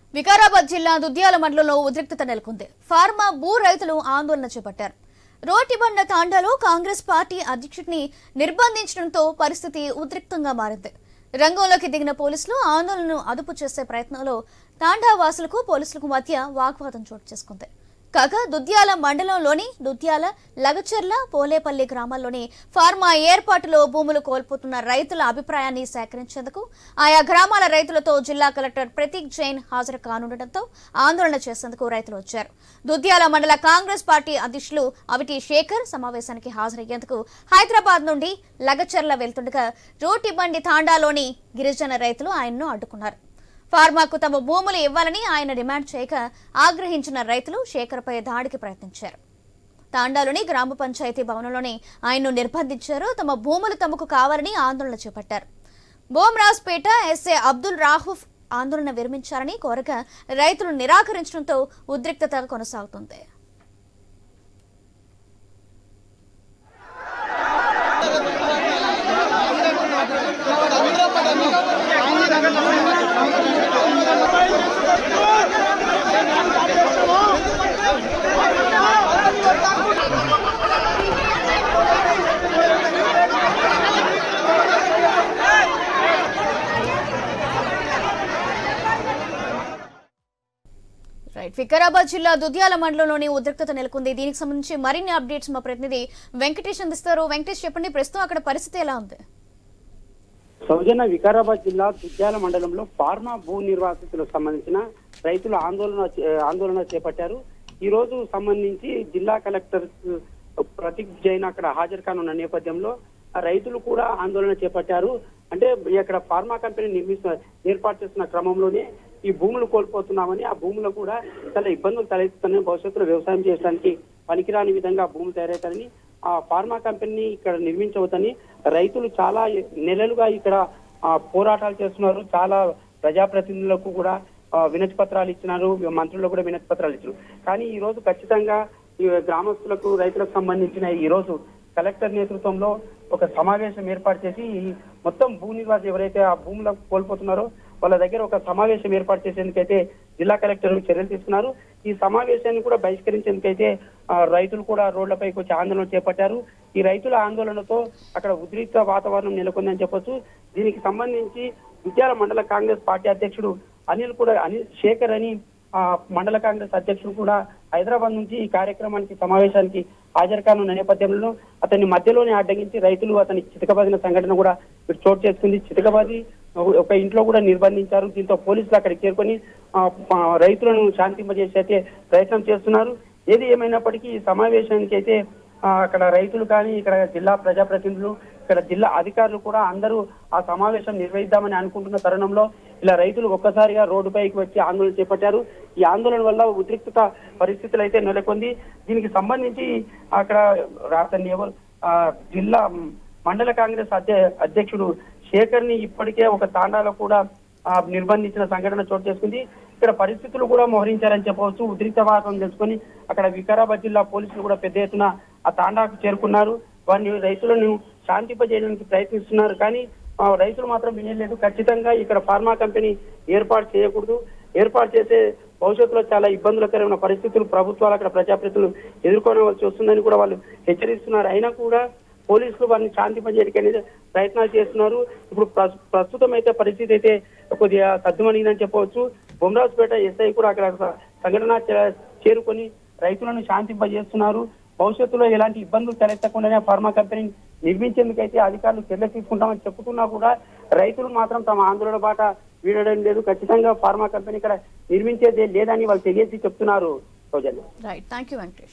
వికారాబాద్ జిల్లా దుద్యాల మండలంలో ఉద్రిక్తత నెలకొంది ఫార్మా భూ రైతులు ఆందోళన చేపట్టారు రోటిబండ తాండాలో కాంగ్రెస్ పార్టీ అధ్యక్షుడిని నిర్బంధించడంతో పరిస్థితి ఉద్రిక్తంగా మారింది రంగంలోకి దిగిన పోలీసులు ఆందోళనను అదుపు చేసే ప్రయత్నంలో తాండా వాసులకు పోలీసులకు మధ్య వాగ్వాదం చోటు చేసుకుంది కాగా దుద్యాల మండలంలోని దుద్యాల లగచర్ల పోలేపల్లి గ్రామాల్లోని ఫార్మా ఏర్పాటులో భూములు కోల్పోతున్న రైతుల అభిప్రాయాన్ని సేకరించేందుకు ఆయా గ్రామాల రైతులతో జిల్లా కలెక్టర్ ప్రతీక్ జైన్ హాజరు కానుండటంతో ఆందోళన చేసేందుకు రైతులు వచ్చారు దుద్యాల మండల కాంగ్రెస్ పార్టీ అధ్యక్షులు అవిటి శేఖర్ సమావేశానికి హాజరయ్యేందుకు హైదరాబాద్ నుండి లగచర్ల వెళ్తుండగా రోటిబండి తాండాలోని గిరిజన రైతులు ఆయన్ను అడ్డుకున్నారు ఫార్మాకు తమ భూములు ఇవ్వాలని ఆయన డిమాండ్ చేయక ఆగ్రహించిన రైతులు శేఖర్పై దాడికి ప్రయత్నించారు తాండాలోని గ్రామ పంచాయతీ భవనంలోని ఆయన్ను నిర్బంధించారు తమ భూములు తమకు కావాలని ఆందోళన చేపట్టారు బోమ్రాజ్పేట ఎస్ఏ అబ్దుల్ రాహుఫ్ ఆందోళన విరమించారని కోరగా రైతులు నిరాకరించడంతో ఉద్రిక్తత కొనసాగుతుంది రైట్ వికారాబాద్ జిల్లా దుద్యాల మండలంలోని ఉద్రిక్తత నెలకొంది దీనికి సంబంధించి మరిన్ని అప్డేట్స్ మా ప్రతినిధి వెంకటేష్ అందిస్తారు వెంకటేష్ చెప్పండి ప్రస్తుతం అక్కడ పరిస్థితి ఎలా ఉంది సౌజన్య వికారాబాద్ జిల్లా దుద్యాల మండలంలో ఫార్మా భూ నిర్వాసితులకు సంబంధించిన రైతులు ఆందోళన చే- ఆందోళన చేపట్టారు ఈ రోజు సంబంధించి జిల్లా కలెక్టర్ ప్రతీక్ జైన్ అక్కడ హాజరు కానున్న నేపథ్యంలో ఆ రైతులు కూడా ఆందోళన చేపట్టారు అంటే ఇక్కడ ఫార్మా కంపెనీ నిర్మిస్తున్న ఏర్పాటు చేస్తున్న క్రమంలోనే ఈ భూములు కోల్పోతున్నామని ఆ భూములు కూడా చాలా ఇబ్బందులు తలెత్తుతున్నాయి భవిష్యత్తులో వ్యవసాయం చేయడానికి పనికిరాని విధంగా భూములు తయారవుతాయని ఆ ఫార్మా కంపెనీని ఇక్కడ నిర్మించవద్దని రైతులు చాలా నెలలుగా ఇక్కడ ఆ, పోరాటాలు చేస్తున్నారు చాలా ప్రజాప్రతినిధులకు కూడా ఆ, వినతి పత్రాలు ఇచ్చినారు మంత్రులకు కూడా వినతి పత్రాలు ఇచ్చారు కానీ ఈ రోజు ఖచ్చితంగా ఈ గ్రామస్తులకు రైతులకు సంబంధించిన ఈ రోజు కలెక్టర్ నేతృత్వంలో ఒక సమావేశం ఏర్పాటు చేసి ఈ మొత్తం భూ నిర్వాసి ఎవరైతే ఆ భూములకు కోల్పోతున్నారో వాళ్ళ దగ్గర ఒక సమావేశం ఏర్పాటు చేసేందుకైతే జిల్లా కలెక్టర్ చర్యలు తీసుకున్నారు ఈ సమావేశాన్ని కూడా బహిష్కరించేందుకైతే ఆ, రైతులు కూడా రోడ్లపైకి వచ్చి ఆందోళన చేపట్టారు ఈ రైతుల ఆందోళనతో అక్కడ ఉద్రిక్త వాతావరణం నెలకొందని చెప్పొచ్చు దీనికి సంబంధించి విద్యాల మండల కాంగ్రెస్ పార్టీ అధ్యక్షుడు అనిల్ కూడా అనిల్ శేఖర్ అని ఆ మండల కాంగ్రెస్ అధ్యక్షుడు కూడా హైదరాబాద్ నుంచి ఈ కార్యక్రమానికి సమావేశానికి హాజరు కానున్న నేపథ్యంలో అతన్ని మధ్యలోనే అడ్డగించి రైతులు అతని చితకబాదిన సంఘటన కూడా ఇక్కడ చోటు చేసుకుంది చితకబాది ఒక ఇంట్లో కూడా నిర్బంధించారు దీంతో పోలీసులు అక్కడికి చేరుకొని ఆ, ఆ, రైతులను శాంతింపజేసి అయితే ప్రయత్నం చేస్తున్నారు ఏది ఏమైనప్పటికీ ఈ సమావేశానికి అయితే ఆ, అక్కడ రైతులు కానీ ఇక్కడ జిల్లా ప్రజాప్రతినిధులు ఇక్కడ జిల్లా అధికారులు కూడా అందరూ ఆ సమావేశం నిర్వహిద్దామని అనుకుంటున్న తరుణంలో ఇలా రైతులు ఒక్కసారిగా రోడ్డుపైకి వచ్చి ఆందోళన చేపట్టారు ఈ ఆందోళన వల్ల ఉద్రిక్తత పరిస్థితులు అయితే నెలకొంది దీనికి సంబంధించి అక్కడ అతన్ని ఎవరు ఆ, జిల్లా మండల కాంగ్రెస్ అధ్య అధ్యక్షుడు శేఖర్ ని ఇప్పటికే ఒక తాండాలో కూడా ఆ, నిర్బంధించిన సంఘటన చోటు చేసుకుంది ఇక్కడ పరిస్థితులు కూడా మోహరించారని చెప్పవచ్చు ఉద్రిక్త వాతావరణం తెలుసుకొని అక్కడ వికారాబాద్ జిల్లా పోలీసులు కూడా పెద్ద ఎత్తున ఆ తాండాకు చేరుకున్నారు వారిని రైతులను శాంతింపజేయడానికి ప్రయత్నిస్తున్నారు కానీ ఆ, రైతులు మాత్రం వినలేదు ఖచ్చితంగా ఇక్కడ ఫార్మా కంపెనీ ఏర్పాటు చేయకూడదు ఏర్పాటు చేసే భవిష్యత్తులో చాలా ఇబ్బందులకరమైన పరిస్థితులు ప్రభుత్వాలు అక్కడ ప్రజాప్రతినిధులు ఎదుర్కోవలసి వస్తుందని కూడా వాళ్ళు హెచ్చరిస్తున్నారు అయినా కూడా పోలీసులు వారిని శాంతింపజేయడానికి అనేది ప్రయత్నాలు చేస్తున్నారు ఇప్పుడు ప్రస్- ప్రస్తుతం అయితే పరిస్థితి అయితే కొద్దిగా సర్దుమణిందని చెప్పవచ్చు బొమ్రాజ్పేట ఎస్ఐ కూడా అక్కడ స- సంఘటన చే- చేరుకొని రైతులను శాంతింపజేస్తున్నారు భవిష్యత్తులో ఎలాంటి ఇబ్బందులు తలెత్తకుండానే ఫార్మా కంపెనీని నిర్మించేందుకైతే అధికారులు చర్యలు తీసుకుంటామని చెప్పుతున్నా కూడా రైతులు మాత్రం తమ ఆందోళన బాట వీడడం లేదు ఖచ్చితంగా ఫార్మా కంపెనీ ఇక్కడ నిర్మించేదే లేదని వాళ్ళు తెలియజేసి చెప్తున్నారు Soujanya right thank you Venkatesh